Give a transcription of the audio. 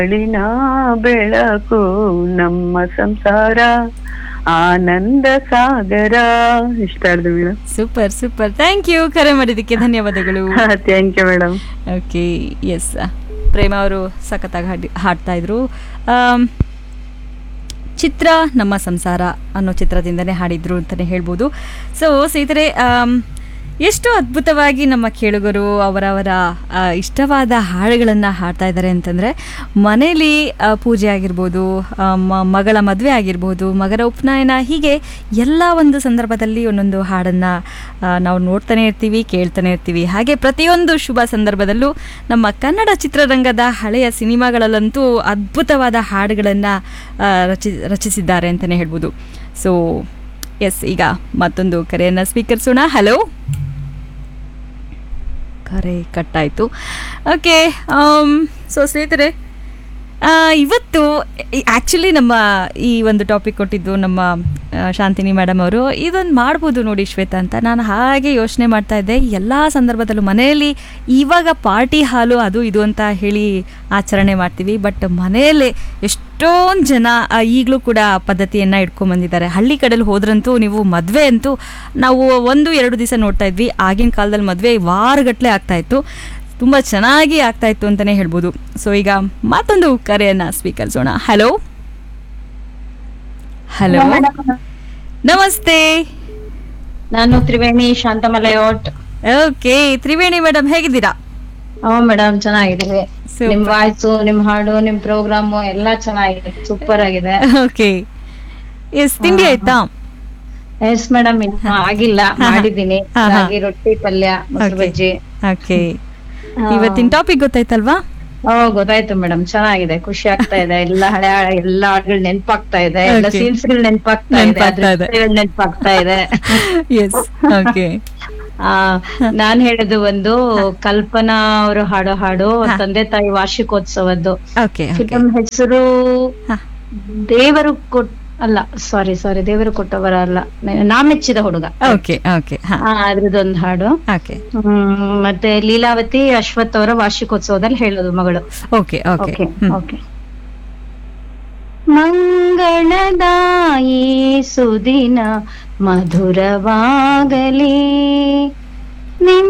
ಬೆಳಿನ ಬೆಳಕು ನಮ್ಮ ಸಂಸಾರ ಆನಂದ ಸಾಗರ ಇಷ್ಟ ಆಡ್ದು madam super super thank you ಕರೆ ಮಾಡಿದ್ದಕ್ಕೆ ಧನ್ಯವಾದಗಳು thank you madam okay yes Prema ಅವರು ಸಖತ್ತಾಗಿ ಹಾಡಿ ಹಾಡ್ತಾ ಇದ್ರು ಆಮ್, ಚಿತ್ರ ನಮ್ಮ ಸಂಸಾರ ಅನ್ನೋ ಚಿತ್ರದಿಂದನೇ ಹಾಡಿದ್ರು ಅಂತಲೇ ಹೇಳ್ಬೋದು ಸೊ ಸ್ನೇಹಿತರೆ ಆಮ್, ಎಷ್ಟು ಅದ್ಭುತವಾಗಿ ನಮ್ಮ ಕೇಳುಗರು ಅವರವರ ಆ, ಇಷ್ಟವಾದ ಹಾಡುಗಳನ್ನು ಹಾಡ್ತಾ ಇದ್ದಾರೆ ಅಂತಂದರೆ ಮನೇಲಿ ಆ, ಪೂಜೆ ಆಗಿರ್ಬೋದು ಆ, ಮ- ಮಗಳ ಮದುವೆ ಆಗಿರ್ಬೋದು ಮಗರ ಉಪನಯನ ಹೀಗೆ ಎಲ್ಲ ಒಂದು ಸಂದರ್ಭದಲ್ಲಿ ಒಂದೊಂದು ಹಾಡನ್ನು ನಾವು ನೋಡ್ತಾನೆ ಇರ್ತೀವಿ ಕೇಳ್ತಾನೆ ಇರ್ತೀವಿ ಹಾಗೆ ಪ್ರತಿಯೊಂದು ಶುಭ ಸಂದರ್ಭದಲ್ಲೂ ನಮ್ಮ ಕನ್ನಡ ಚಿತ್ರರಂಗದ ಹಳೆಯ ಸಿನಿಮಾಗಳಲ್ಲಂತೂ ಅದ್ಭುತವಾದ ಹಾಡುಗಳನ್ನು ರಚಿ ರಚಿಸಿದ್ದಾರೆ ಅಂತಲೇ ಹೇಳ್ಬೋದು ಸೊ ಎಸ್ ಈಗ ಮತ್ತೊಂದು ಕರೆಯನ್ನು ಸ್ವೀಕರಿಸೋಣ ಹಲೋ ಕರೆ ಕಟ್ಟಾಯಿತು ಓಕೆ ಸೊ ಸ್ನೇಹಿತರೆ ಆ, ಇವತ್ತು ಆ್ಯಕ್ಚುಲಿ ನಮ್ಮ ಈ ಒಂದು ಟಾಪಿಕ್ ಕೊಟ್ಟಿದ್ದು ನಮ್ಮ ಆ, ಶಾಂತಿನಿ ಮೇಡಮ್ ಅವರು ಇದೊಂದು ಮಾಡ್ಬೋದು ನೋಡಿ ಶ್ವೇತಾ ಅಂತ ನಾನು ಹಾಗೆ ಯೋಚನೆ ಮಾಡ್ತಾ ಇದ್ದೆ ಎಲ್ಲ ಸಂದರ್ಭದಲ್ಲೂ ಮನೆಯಲ್ಲಿ ಇವಾಗ ಪಾರ್ಟಿ ಹಾಲು ಅದು ಇದು ಅಂತ ಹೇಳಿ ಆಚರಣೆ ಮಾಡ್ತೀವಿ ಬಟ್ ಮನೆಯಲ್ಲೇ ಎಷ್ಟೊಂದು ಜನ ಈಗಲೂ ಕೂಡ ಆ ಪದ್ಧತಿಯನ್ನು ಇಟ್ಕೊಂಡ್ಬಂದಿದ್ದಾರೆ ಹಳ್ಳಿ ಕಡೆಯಲ್ಲಿ ಹೋದ್ರಂತೂ ನೀವು ಮದುವೆ ಅಂತೂ ನಾವು ಒಂದು ಎರಡು ದಿವಸ ನೋಡ್ತಾ ಇದ್ವಿ ಆಗಿನ ಕಾಲದಲ್ಲಿ ಮದುವೆ ವಾರಗಟ್ಟಲೆ ಆಗ್ತಾ ಇತ್ತು ತುಂಬ ಚೆನ್ನಾಗಿ ಆಗ್ತಾ ಇತ್ತು ಅಂತಲೇ ಹೇಳ್ಬೋದು ಸೊ ಈಗ ಮತ್ತೊಂದು ಕರೆಯನ್ನು ಸ್ವೀಕರಿಸೋಣ ಹಲೋ ಹಲೋ ನಮಸ್ತೆ ನಾನು ತ್ರಿವೇಣಿ ಶಾಂತಮಲಯೋಟ್ ಓಕೆ ತ್ರಿವೇಣಿ ಮೇಡಮ್ ಹೇಗಿದ್ದೀರಾ ಹ್ಞೂ ಮೇಡಮ್ ಚೆನ್ನಾಗಿದ್ದೀವಿ Super. ನಿಮ್ ವಾಯ್ಸು ನಿಮ್ ಹಾಡು ನಿಮ್ ಪ್ರೋಗ್ರಾಮು ಎಲ್ಲಾ ಚೆನ್ನಾಗಿದೆ ಸೂಪರ್ ಆಗಿದೆ ಓಕೆ ಎಸ್ ತಿಂಡಿ ಆಯ್ತಾ ಎಸ್ ಮೇಡಮ್ ಇನ್ನು ಆಗಿಲ್ಲ ಮಾಡಿದೀನಿ ಹಾ, ಹಾ. ರಾಗಿ ರೊಟ್ಟಿ ಪಲ್ಯ ಮೊಸರು Okay. ಬಜ್ಜಿ ಓಕೆ ಇವತ್ತಿನ ಟಾಪಿಕ್ ಗೊತ್ತಾಯ್ತಲ್ವಾ ಓ ಗೊತ್ತಾಯ್ತು ಮೇಡಮ್ ಚೆನ್ನಾಗಿದೆ ಖುಷಿ ಆಗ್ತಾ ಇದೆ ಎಲ್ಲ ಹಳೆ ಹಳೆ ಎಲ್ಲ ಹಾಡುಗಳು ನೆನ್ಪಾಗ್ತಾ ಇದೆ ಎಲ್ಲ Okay. ಸೀನ್ಸ್ ಗಳು ನೆನ್ಪಾಗ್ತಾ ಇದೆ ನೆನ್ಪಾಗ್ತಾ ಇದೆ. ದೃಶ್ಯಗಳು ನೆನ್ಪಾಗ್ತಾ ಇದೆ ಎಸ್ ಓಕೆ ಆ ನಾನ್ ಹೇಳಿದ್ದು ಒಂದು ಕಲ್ಪನಾ ಅವರು ಹಾಡೋ ಹಾಡು ಹಾ. ತಂದೆ ತಾಯಿ ವಾರ್ಷಿಕೋತ್ಸವದ್ದು ಓಕೆ ಓಕೆ ಫಿಲಂ ಹೆಸರು ಹಾ. ದೇವರು ಕೊಟ್ ಅಲ್ಲ ಸಾರಿ ಸಾರಿ ದೇವರು ಕೊಟ್ಟವರ ಅಲ್ಲ ನೆ- ನಾ ಮೆಚ್ಚಿದ ಹುಡುಗ ಓಕೆ ಓಕೆ ಹಾಂ ಆ, ಅದ್ರದ್ದೊಂದು ಹಾಡು ಓಕೆ ಹ್ಮ್, ಮತ್ತೆ ಲೀಲಾವತಿ ಅಶ್ವಥ್ ಅವರ ವಾರ್ಷಿಕೋತ್ಸವದಲ್ಲಿ ಹೇಳೋದು ಮಗಳು ಓಕೆ ಓಕೆ ಓಕೆ ಓಕೆ ಮಂಗಳದಾಯಿ ಸುದಿನ ಮಧುರವಾಗಲಿ ನಿಮ್